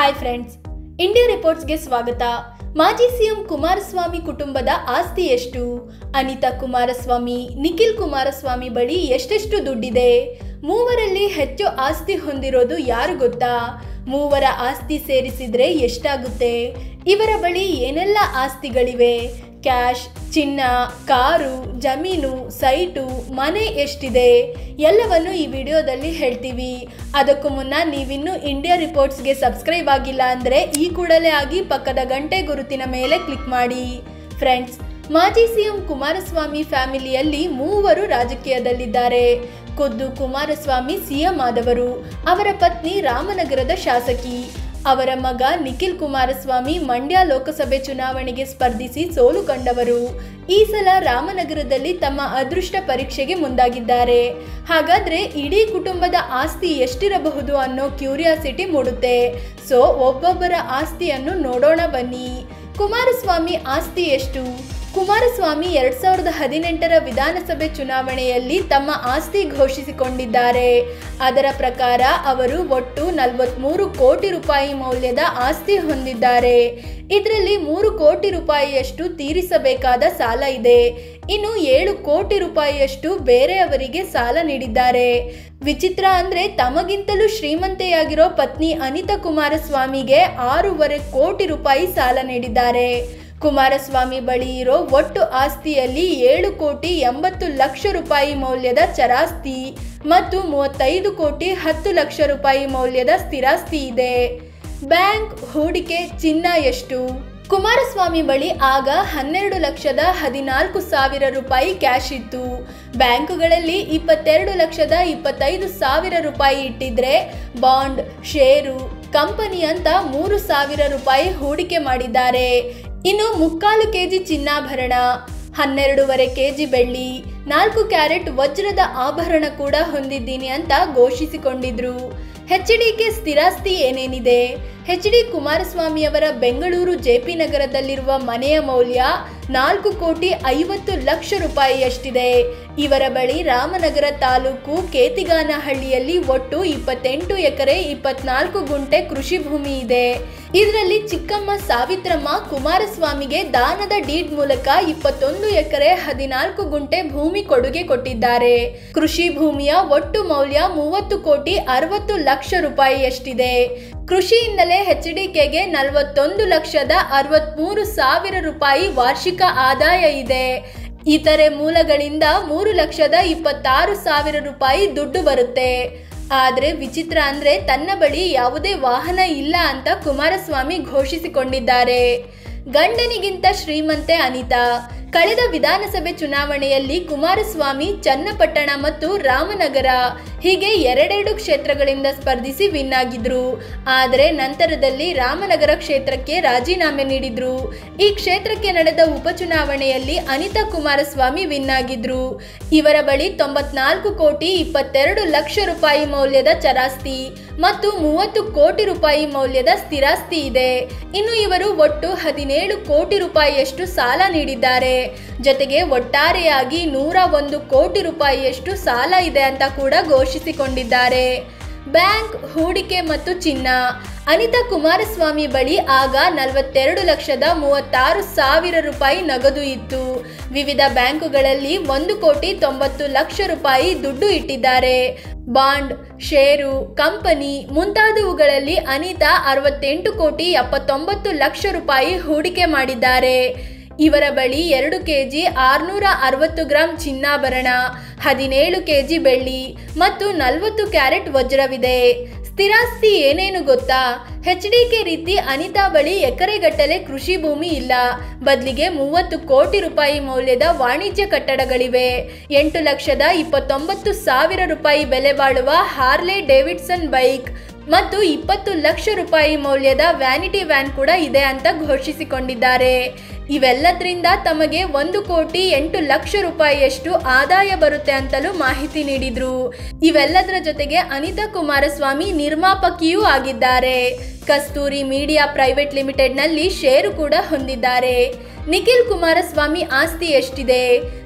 hi friends India ರಿಪೋರ್ಟ್ಸ್ಗೆ ಸ್ವಾಗತ ಮಾಜಿ CM Kumaraswamy ಕುಟುಂಬದ ಆಸ್ತಿ ಎಷ್ಟು ಅನಿತಾ ಕುಮಾರಸ್ವಾಮಿ ನಿಖಿಲ್ ಕುಮಾರಸ್ವಾಮಿ ಬಳಿ ಎಷ್ಟೆಷ್ಟು ದುಡ್ಡಿದೆ ಮೂವರಲ್ಲಿ ಹೆಚ್ಚು ಆಸ್ತಿ ಹೊಂದಿರೋದು ಯಾರು ಗೊತ್ತಾ ಮೂವರ ಆಸ್ತಿ ಸೇರಿಸಿದ್ರೆ ಎಷ್ಟಾಗುತ್ತೆ ಇವರ ಬಳಿ ಏನೆಲ್ಲ ಆಸ್ತಿಗಳಿವೆ ಕ್ಯಾಶ್ ಚಿನ್ನ ಕಾರು ಜಮೀನು ಸೈಟು ಮನೆ ಎಷ್ಟಿದೆ ಎಲ್ಲವನ್ನು ಈ ವಿಡಿಯೋದಲ್ಲಿ ಹೇಳ್ತೀವಿ ಅದಕ್ಕೂ ಮುನ್ನ ನೀವಿನ್ನೂ ಇಂಡಿಯಾ ರಿಪೋರ್ಟ್ಸ್ಗೆ ಸಬ್ಸ್ಕ್ರೈಬ್ ಆಗಿಲ್ಲ ಅಂದರೆ ಈ ಕೂಡಲೇ ಆಗಿ ಪಕ್ಕದ ಗಂಟೆ ಗುರುತಿನ ಮೇಲೆ ಕ್ಲಿಕ್ ಮಾಡಿ ಫ್ರೆಂಡ್ಸ್ ಮಾಜಿ ಸಿಎಂ ಕುಮಾರಸ್ವಾಮಿ ಫ್ಯಾಮಿಲಿಯಲ್ಲಿ ಮೂವರು ರಾಜಕೀಯದಲ್ಲಿದ್ದಾರೆ ಖುದ್ದು ಕುಮಾರಸ್ವಾಮಿ ಸಿಎಂ ಆದವರು ಅವರ ಪತ್ನಿ ರಾಮನಗರದ ಶಾಸಕಿ ಅವರ ಮಗ ನಿಖಿಲ್ ಕುಮಾರಸ್ವಾಮಿ ಮಂಡ್ಯ ಲೋಕಸಭೆ ಚುನಾವಣೆಗೆ ಸ್ಪರ್ಧಿಸಿ ಸೋಲು ಕಂಡವರು ಈ ಸಲ ರಾಮನಗರದಲ್ಲಿ ತಮ್ಮ ಅದೃಷ್ಟ ಪರೀಕ್ಷೆಗೆ ಮುಂದಾಗಿದ್ದಾರೆ ಹಾಗಾದ್ರೆ ಇಡೀ ಕುಟುಂಬದ ಆಸ್ತಿ ಎಷ್ಟಿರಬಹುದು ಅನ್ನೋ ಕ್ಯೂರಿಯಾಸಿಟಿ ಮೂಡುತ್ತೆ ಸೊ ಒಬ್ಬೊಬ್ಬರ ಆಸ್ತಿಯನ್ನು ನೋಡೋಣ ಬನ್ನಿ ಕುಮಾರಸ್ವಾಮಿ ಆಸ್ತಿ ಎಷ್ಟು ಕುಮಾರಸ್ವಾಮಿ ಎರಡ್ ಸಾವಿರದ ಹದಿನೆಂಟರ ವಿಧಾನಸಭೆ ಚುನಾವಣೆಯಲ್ಲಿ ತಮ್ಮ ಆಸ್ತಿ ಘೋಷಿಸಿಕೊಂಡಿದ್ದಾರೆ ಅದರ ಪ್ರಕಾರ ಅವರು ಒಟ್ಟು ನಲವತ್ಮೂರು ಕೋಟಿ ರೂಪಾಯಿ ಮೌಲ್ಯದ ಆಸ್ತಿ ಹೊಂದಿದ್ದಾರೆ ಇದರಲ್ಲಿ ಮೂರು ಕೋಟಿ ರೂಪಾಯಿಯಷ್ಟು ತೀರಿಸಬೇಕಾದ ಸಾಲ ಇದೆ ಇನ್ನು ಏಳು ಕೋಟಿ ರೂಪಾಯಿಯಷ್ಟು ಬೇರೆಯವರಿಗೆ ಸಾಲ ನೀಡಿದ್ದಾರೆ ವಿಚಿತ್ರ ಅಂದ್ರೆ ತಮಗಿಂತಲೂ ಶ್ರೀಮಂತೆಯಾಗಿರೋ ಪತ್ನಿ ಅನಿತಾ ಕುಮಾರಸ್ವಾಮಿಗೆ ಆರೂವರೆ ಕೋಟಿ ರೂಪಾಯಿ ಸಾಲ ನೀಡಿದ್ದಾರೆ ಕುಮಾರಸ್ವಾಮಿ ಬಳಿ ಇರೋ ಒಟ್ಟು ಆಸ್ತಿಯಲ್ಲಿ ಏಳು ಕೋಟಿ ಎಂಬತ್ತು ಲಕ್ಷ ರೂಪಾಯಿ ಮೌಲ್ಯದ ಚರಾಸ್ತಿ ಮತ್ತು ಮೂವತ್ತೈದು ಕೋಟಿ ಹತ್ತು ಲಕ್ಷ ರೂಪಾಯಿ ಮೌಲ್ಯದ ಸ್ಥಿರಾಸ್ತಿ ಇದೆ ಬ್ಯಾಂಕ್ ಹೂಡಿಕೆ ಚಿನ್ನ ಎಷ್ಟು ಕುಮಾರಸ್ವಾಮಿ ಬಳಿ ಆಗ ಹನ್ನೆರಡು ಲಕ್ಷದ ಹದಿನಾಲ್ಕು ಸಾವಿರ ರೂಪಾಯಿ ಕ್ಯಾಶ್ ಇತ್ತು ಬ್ಯಾಂಕುಗಳಲ್ಲಿ ಇಪ್ಪತ್ತೆರಡು ಲಕ್ಷದ ಇಪ್ಪತ್ತೈದು ಸಾವಿರ ರೂಪಾಯಿ ಇಟ್ಟಿದ್ರೆ ಬಾಂಡ್ ಷೇರು ಕಂಪನಿ ಅಂತ ಮೂರು ಸಾವಿರ ರೂಪಾಯಿ ಹೂಡಿಕೆ ಮಾಡಿದ್ದಾರೆ ಇನ್ನು ಮುಕ್ಕಾಲು ಕೆಜಿ ಚಿನ್ನಾಭರಣ ಹನ್ನೆರಡೂವರೆ ಕೆಜಿ ಬೆಳ್ಳಿ ನಾಲ್ಕು ಕ್ಯಾರೆಟ್ ವಜ್ರದ ಆಭರಣ ಕೂಡ ಹೊಂದಿದ್ದೀನಿ ಅಂತ ಘೋಷಿಸಿಕೊಂಡಿದ್ರು ಎಚ್ ಡಿಗೆ ಸ್ಥಿರಾಸ್ತಿ ಏನೇನಿದೆ ಎಚ್ ಡಿ ಕುಮಾರಸ್ವಾಮಿಯವರ ಬೆಂಗಳೂರು ಜೆಪಿ ನಗರದಲ್ಲಿರುವ ಮನೆಯ ಮೌಲ್ಯ ನಾಲ್ಕು ಕೋಟಿ ಐವತ್ತು ಲಕ್ಷ ರೂಪಾಯಿಯಷ್ಟಿದೆ ಇವರ ಬಳಿ ರಾಮನಗರ ತಾಲೂಕು ಕೇತಿಗಾನಹಳ್ಳಿಯಲ್ಲಿ ಒಟ್ಟು ಇಪ್ಪತ್ತೆಂಟು ಎಕರೆ ಇಪ್ಪತ್ನಾಲ್ಕು ಗುಂಟೆ ಕೃಷಿ ಭೂಮಿ ಇದೆ ಇದರಲ್ಲಿ ಚಿಕ್ಕಮ್ಮ ಸಾವಿತ್ರಮ್ಮ ಕುಮಾರಸ್ವಾಮಿಗೆ ದಾನದ ಡೀಡ್ ಮೂಲಕ ಇಪ್ಪತ್ತೊಂದು ಎಕರೆ ಹದಿನಾಲ್ಕು ಗುಂಟೆ ಭೂಮಿ ಕೊಡುಗೆ ಕೊಟ್ಟಿದ್ದಾರೆ ಕೃಷಿ ಭೂಮಿಯ ಒಟ್ಟು ಮೌಲ್ಯ ಮೂವತ್ತು ಕೋಟಿ ಅರವತ್ತು ಲಕ್ಷ ರೂಪಾಯಿಯಷ್ಟಿದೆ ಕೃಷಿಯಿಂದಲೇ ಎಚ್ ಡಿಕೆಗೆ ನಲವತ್ತೊಂದು ಲಕ್ಷದ ಅರವತ್ಮೂರು ಸಾವಿರ ರೂಪಾಯಿ ವಾರ್ಷಿಕ ಆದಾಯ ಇದೆ ಇತರೆ ಮೂಲಗಳಿಂದ ಮೂರು ಲಕ್ಷದ ಇಪ್ಪತ್ತಾರು ಸಾವಿರ ರೂಪಾಯಿ ದುಡ್ಡು ಬರುತ್ತೆ ಆದರೆ ವಿಚಿತ್ರ ಅಂದ್ರೆ ತನ್ನ ಬಳಿ ಯಾವುದೇ ವಾಹನ ಇಲ್ಲ ಅಂತ ಕುಮಾರಸ್ವಾಮಿ ಘೋಷಿಸಿಕೊಂಡಿದ್ದಾರೆ ಗಂಡನಿಗಿಂತ ಶ್ರೀಮಂತೆ ಅನಿತಾ ಕಳೆದ ವಿಧಾನಸಭೆ ಚುನಾವಣೆಯಲ್ಲಿ ಕುಮಾರಸ್ವಾಮಿ ಚನ್ನಪಟ್ಟಣ ಮತ್ತು ರಾಮನಗರ ಹೀಗೆ ಎರಡೆರಡು ಕ್ಷೇತ್ರಗಳಿಂದ ಸ್ಪರ್ಧಿಸಿ ವಿನ್ ಆಗಿದ್ರು ಆದರೆ ನಂತರದಲ್ಲಿ ರಾಮನಗರ ಕ್ಷೇತ್ರಕ್ಕೆ ರಾಜೀನಾಮೆ ನೀಡಿದ್ರು ಈ ಕ್ಷೇತ್ರಕ್ಕೆ ನಡೆದ ಉಪಚುನಾವಣೆಯಲ್ಲಿ ಅನಿತಾ ಕುಮಾರಸ್ವಾಮಿ ವಿನ್ ಆಗಿದ್ರು ಇವರ ಬಳಿ ತೊಂಬತ್ನಾಲ್ಕು ಕೋಟಿ ಇಪ್ಪತ್ತೆರಡು ಲಕ್ಷ ರೂಪಾಯಿ ಮೌಲ್ಯದ ಚರಾಸ್ತಿ ಮತ್ತು ಮೂವತ್ತು ಕೋಟಿ ರೂಪಾಯಿ ಮೌಲ್ಯದ ಸ್ಥಿರಾಸ್ತಿ ಇದೆ ಇನ್ನು ಇವರು ಒಟ್ಟು ಹದಿನೇಳು ಕೋಟಿ ರೂಪಾಯಿಯಷ್ಟು ಸಾಲ ನೀಡಿದ್ದಾರೆ ಜೊತೆಗೆ ಒಟ್ಟಾರೆಯಾಗಿ ನೂರ ಒಂದು ಕೋಟಿ ರೂಪಾಯಿಯಷ್ಟು ಸಾಲ ಇದೆ ಅಂತ ಕೂಡ ಘೋಷಿಸಿಕೊಂಡಿದ್ದಾರೆ ಬ್ಯಾಂಕ್ ಹೂಡಿಕೆ ಮತ್ತು ಚಿನ್ನ ಅನಿತಾ ಕುಮಾರಸ್ವಾಮಿ ಬಳಿ ಆಗ ನಲವತ್ತೆರಡು ಲಕ್ಷದ ಮೂವತ್ತಾರು ಸಾವಿರ ರೂಪಾಯಿ ನಗದು ಇತ್ತು ವಿವಿಧ ಬ್ಯಾಂಕುಗಳಲ್ಲಿ ಒಂದು ಕೋಟಿ ತೊಂಬತ್ತು ಲಕ್ಷ ರೂಪಾಯಿ ದುಡ್ಡು ಇಟ್ಟಿದ್ದಾರೆ ಬಾಂಡ್ ಷೇರು ಕಂಪನಿ ಮುಂತಾದವುಗಳಲ್ಲಿ ಅನಿತಾ ಅರವತ್ತೆಂಟು ಕೋಟಿ ಎಪ್ಪತ್ತೊಂಬತ್ತು ಲಕ್ಷ ರೂಪಾಯಿ ಹೂಡಿಕೆ ಮಾಡಿದ್ದಾರೆ ಇವರ ಬಳಿ ಎರಡು ಕೆಜಿ ಆರುನೂರ ಅರವತ್ತು ಗ್ರಾಂ ಚಿನ್ನಾಭರಣ ಹದಿನೇಳು ಕೆಜಿ ಬೆಳ್ಳಿ ಮತ್ತು ನಲವತ್ತು ಕ್ಯಾರೆಟ್ ವಜ್ರವಿದೆ ಸ್ಥಿರಾಸ್ತಿ ಏನೇನು ಗೊತ್ತಾ ಎಚ್ ಡಿಕೆ ರೀತಿ ಅನಿತಾ ಬಳಿ ಎಕರೆಗಟ್ಟಲೆ ಕೃಷಿ ಭೂಮಿ ಇಲ್ಲ ಬದಲಿಗೆ ಮೂವತ್ತು ಕೋಟಿ ರೂಪಾಯಿ ಮೌಲ್ಯದ ವಾಣಿಜ್ಯ ಕಟ್ಟಡಗಳಿವೆ ಎಂಟು ಲಕ್ಷದ ಇಪ್ಪತ್ತೊಂಬತ್ತು ಸಾವಿರ ರೂಪಾಯಿ ಬೆಲೆ ಬಾಳುವ ಹಾರ್ಲೆ ಡೇವಿಡ್ಸನ್ ಬೈಕ್ ಮತ್ತು ಇಪ್ಪತ್ತು ಲಕ್ಷ ರೂಪಾಯಿ ಮೌಲ್ಯದ ವ್ಯಾನಿಟಿ ವ್ಯಾನ್ ಕೂಡ ಇದೆ ಅಂತ ಘೋಷಿಸಿಕೊಂಡಿದ್ದಾರೆ ಇವೆಲ್ಲದರಿಂದ ತಮಗೆ ಒಂದು ಕೋಟಿ ಎಂಟು ಲಕ್ಷ ರೂಪಾಯಿಯಷ್ಟು ಆದಾಯ ಬರುತ್ತೆ ಅಂತಲೂ ಮಾಹಿತಿ ನೀಡಿದ್ರು ಇವೆಲ್ಲದರ ಜೊತೆಗೆ ಅನಿತಾ ಕುಮಾರಸ್ವಾಮಿ ನಿರ್ಮಾಪಕಿಯೂ ಆಗಿದ್ದಾರೆ ಕಸ್ತೂರಿ ಮೀಡಿಯಾ ಪ್ರೈವೇಟ್ ಲಿಮಿಟೆಡ್ನಲ್ಲಿ ಷೇರು ಕೂಡ ಹೊಂದಿದ್ದಾರೆ ನಿಖಿಲ್ ಕುಮಾರಸ್ವಾಮಿ ಆಸ್ತಿ ಎಷ್ಟಿದೆ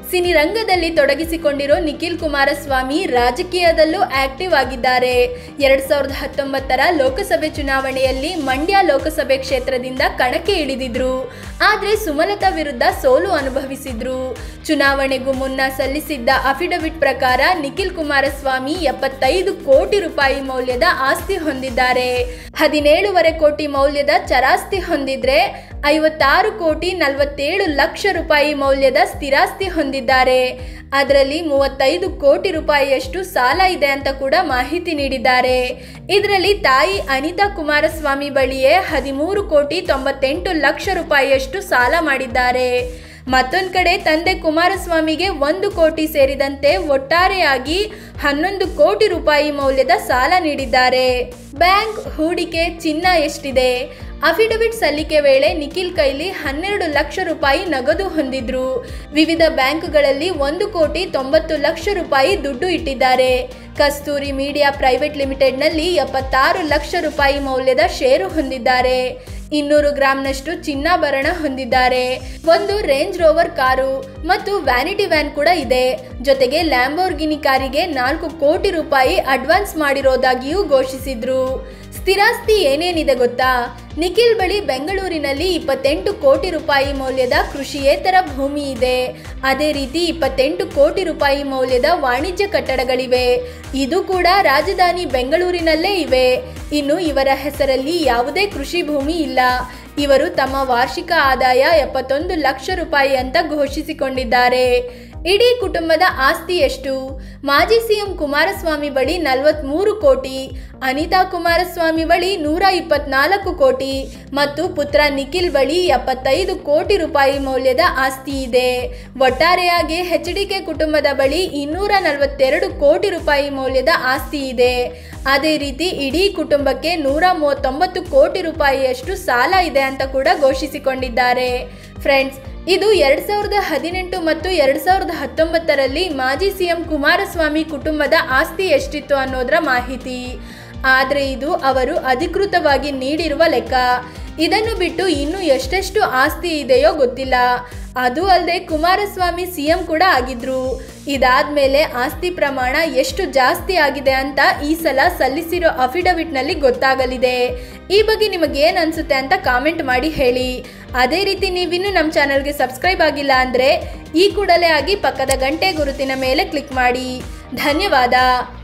ಸಿನಿರಂಗದಲ್ಲಿ ತೊಡಗಿಸಿಕೊಂಡಿರೋ ನಿಖಿಲ್ ಕುಮಾರಸ್ವಾಮಿ ರಾಜಕೀಯದಲ್ಲೂ ಆಕ್ಟಿವ್ ಆಗಿದ್ದಾರೆ ಎರಡ್ ಸಾವಿರದ ಹತ್ತೊಂಬತ್ತರ ಲೋಕಸಭೆ ಚುನಾವಣೆಯಲ್ಲಿ ಮಂಡ್ಯ ಲೋಕಸಭೆ ಕ್ಷೇತ್ರದಿಂದ ಕಣಕ್ಕೆ ಇಳಿದಿದ್ರು ಆದ್ರೆ ಸುಮಲತಾ ವಿರುದ್ಧ ಸೋಲು ಅನುಭವಿಸಿದ್ರು ಚುನಾವಣೆಗೂ ಮುನ್ನ ಸಲ್ಲಿಸಿದ್ದ ಅಫಿಡವಿಟ್ ಪ್ರಕಾರ ನಿಖಿಲ್ ಕುಮಾರಸ್ವಾಮಿ ಎಪ್ಪತ್ತೈದು ಕೋಟಿ ರೂಪಾಯಿ ಮೌಲ್ಯದ ಆಸ್ತಿ ಹೊಂದಿದ್ದಾರೆ ಹದಿನೇಳುವರೆ ಕೋಟಿ ಮೌಲ್ಯದ ಚರಾಸ್ತಿ ಹೊಂದಿದ್ರೆ ಐವತ್ತಾರು ಕೋಟಿ ನಲವತ್ತೇಳು ಲಕ್ಷ ರೂಪಾಯಿ ಮೌಲ್ಯದ ಸ್ಥಿರಾಸ್ತಿ ಹೊಂದಿದ್ದಾರೆ ಅದರಲ್ಲಿ ಮೂವತ್ತೈದು ಕೋಟಿ ರೂಪಾಯಿಯಷ್ಟು ಸಾಲ ಇದೆ ಅಂತ ಕೂಡ ಮಾಹಿತಿ ನೀಡಿದ್ದಾರೆ ಇದರಲ್ಲಿ ತಾಯಿ ಅನಿತಾ ಕುಮಾರಸ್ವಾಮಿ ಬಳಿಯೇ ಹದಿಮೂರು ಕೋಟಿ ತೊಂಬತ್ತೆಂಟು ಲಕ್ಷ ರೂಪಾಯಿಯಷ್ಟು ಸಾಲ ಮಾಡಿದ್ದಾರೆ ಮತ್ತೊಂದು ಕಡೆ ತಂದೆ ಕುಮಾರಸ್ವಾಮಿಗೆ ಒಂದು ಕೋಟಿ ಸೇರಿದಂತೆ ಒಟ್ಟಾರೆಯಾಗಿ ಹನ್ನೊಂದು ಕೋಟಿ ರೂಪಾಯಿ ಮೌಲ್ಯದ ಸಾಲ ನೀಡಿದ್ದಾರೆ ಬ್ಯಾಂಕ್ ಹೂಡಿಕೆ ಚಿನ್ನ ಎಷ್ಟಿದೆ ಅಫಿಡವಿಟ್ ಸಲ್ಲಿಕೆ ವೇಳೆ ನಿಖಿಲ್ ಕೈಲಿ ಹನ್ನೆರಡು ಲಕ್ಷ ರೂಪಾಯಿ ನಗದು ಹೊಂದಿದ್ರು ವಿವಿಧ ಬ್ಯಾಂಕ್ಗಳಲ್ಲಿ ಒಂದು ಕೋಟಿ ತೊಂಬತ್ತು ಲಕ್ಷ ರೂಪಾಯಿ ದುಡ್ಡು ಇಟ್ಟಿದ್ದಾರೆ ಕಸ್ತೂರಿ ಮೀಡಿಯಾ ಪ್ರೈವೇಟ್ ಲಿಮಿಟೆಡ್ನಲ್ಲಿ ಎಪ್ಪತ್ತಾರು ಲಕ್ಷ ರೂಪಾಯಿ ಮೌಲ್ಯದ ಷೇರು ಹೊಂದಿದ್ದಾರೆ ಇನ್ನೂರು ಗ್ರಾಂನಷ್ಟು ಚಿನ್ನಾಭರಣ ಹೊಂದಿದ್ದಾರೆ ಒಂದು ರೇಂಜ್ ರೋವರ್ ಕಾರು ಮತ್ತು ವ್ಯಾನಿಟಿ ವ್ಯಾನ್ ಕೂಡ ಇದೆ ಜೊತೆಗೆ ಲ್ಯಾಂಬೋರ್ಗಿನಿ ಕಾರಿಗೆ ನಾಲ್ಕು ಕೋಟಿ ರೂಪಾಯಿ ಅಡ್ವಾನ್ಸ್ ಮಾಡಿರೋದಾಗಿಯೂ ಘೋಷಿಸಿದ್ರು ಸ್ಥಿರಾಸ್ತಿ ಏನೇನಿದೆ ಗೊತ್ತಾ ನಿಖಿಲ್ ಬಳಿ ಬೆಂಗಳೂರಿನಲ್ಲಿ ಇಪ್ಪತ್ತೆಂಟು ಕೋಟಿ ರೂಪಾಯಿ ಮೌಲ್ಯದ ಕೃಷಿಯೇತರ ಭೂಮಿ ಇದೆ ಅದೇ ರೀತಿ ಇಪ್ಪತ್ತೆಂಟು ಕೋಟಿ ರೂಪಾಯಿ ಮೌಲ್ಯದ ವಾಣಿಜ್ಯ ಕಟ್ಟಡಗಳಿವೆ ಇದು ಕೂಡ ರಾಜಧಾನಿ ಬೆಂಗಳೂರಿನಲ್ಲೇ ಇವೆ ಇನ್ನು ಇವರ ಹೆಸರಲ್ಲಿ ಯಾವುದೇ ಕೃಷಿ ಭೂಮಿ ಇಲ್ಲ ಇವರು ತಮ್ಮ ವಾರ್ಷಿಕ ಆದಾಯ ಎಪ್ಪತ್ತೊಂದು ಲಕ್ಷ ರೂಪಾಯಿ ಅಂತ ಘೋಷಿಸಿಕೊಂಡಿದ್ದಾರೆ ಇಡೀ ಕುಟುಂಬದ ಆಸ್ತಿ ಎಷ್ಟು ಮಾಜಿ ಸಿಎಂ ಕುಮಾರಸ್ವಾಮಿ ಬಳಿ ನಲವತ್ಮೂರು ಕೋಟಿ ಅನಿತಾ ಕುಮಾರಸ್ವಾಮಿ ಬಳಿ ನೂರ ಇಪ್ಪತ್ನಾಲ್ಕು ಕೋಟಿ ಮತ್ತು ಪುತ್ರ ನಿಖಿಲ್ ಬಳಿ ಎಪ್ಪತ್ತೈದು ಕೋಟಿ ರೂಪಾಯಿ ಮೌಲ್ಯದ ಆಸ್ತಿ ಇದೆ ಒಟ್ಟಾರೆಯಾಗಿ ಎಚ್ ಡಿ ಕೆ ಕುಟುಂಬದ ಬಳಿ ಇನ್ನೂರ ನಲವತ್ತೆರಡು ಕೋಟಿ ರೂಪಾಯಿ ಮೌಲ್ಯದ ಆಸ್ತಿ ಇದೆ ಅದೇ ರೀತಿ ಇಡೀ ಕುಟುಂಬಕ್ಕೆ ನೂರ ಮೂವತ್ತೊಂಬತ್ತು ಕೋಟಿ ರೂಪಾಯಿಯಷ್ಟು ಸಾಲ ಇದೆ ಅಂತ ಕೂಡ ಘೋಷಿಸಿಕೊಂಡಿದ್ದಾರೆ ಫ್ರೆಂಡ್ಸ್ ಇದು ಎರಡ್ ಸಾವಿರದ ಹದಿನೆಂಟು ಮತ್ತು ಎರಡ್ ಸಾವಿರದ ಹತ್ತೊಂಬತ್ತರಲ್ಲಿ ಮಾಜಿ ಸಿಎಂ ಕುಮಾರಸ್ವಾಮಿ ಕುಟುಂಬದ ಆಸ್ತಿ ಎಷ್ಟಿತ್ತು ಅನ್ನೋದರ ಮಾಹಿತಿ ಆದರೆ ಇದು ಅವರು ಅಧಿಕೃತವಾಗಿ ನೀಡಿರುವ ಲೆಕ್ಕ ಇದನ್ನು ಬಿಟ್ಟು ಇನ್ನು ಎಷ್ಟೆಷ್ಟು ಆಸ್ತಿ ಇದೆಯೋ ಗೊತ್ತಿಲ್ಲ ಅದು ಅಲ್ಲದೆ ಕುಮಾರಸ್ವಾಮಿ ಸಿಎಂ ಕೂಡ ಆಗಿದ್ರು ಇದಾದ್ಮೇಲೆ ಆಸ್ತಿ ಪ್ರಮಾಣ ಎಷ್ಟು ಜಾಸ್ತಿ ಆಗಿದೆ ಅಂತ ಈ ಸಲ ಸಲ್ಲಿಸಿರೋ ಅಫಿಡವಿಟ್ನಲ್ಲಿ ಗೊತ್ತಾಗಲಿದೆ ಈ ಬಗ್ಗೆ ನಿಮಗೇನು ಅನಿಸುತ್ತೆ ಅಂತ ಕಾಮೆಂಟ್ ಮಾಡಿ ಹೇಳಿ ಅದೇ ರೀತಿ ನೀವಿನ್ನೂ ನಮ್ಮ ಚಾನಲ್ಗೆ ಸಬ್ಸ್ಕ್ರೈಬ್ ಆಗಿಲ್ಲ ಅಂದರೆ ಈ ಕೂಡಲೇ ಆಗಿ ಪಕ್ಕದ ಗಂಟೆ ಗುರುತಿನ ಮೇಲೆ ಕ್ಲಿಕ್ ಮಾಡಿ ಧನ್ಯವಾದ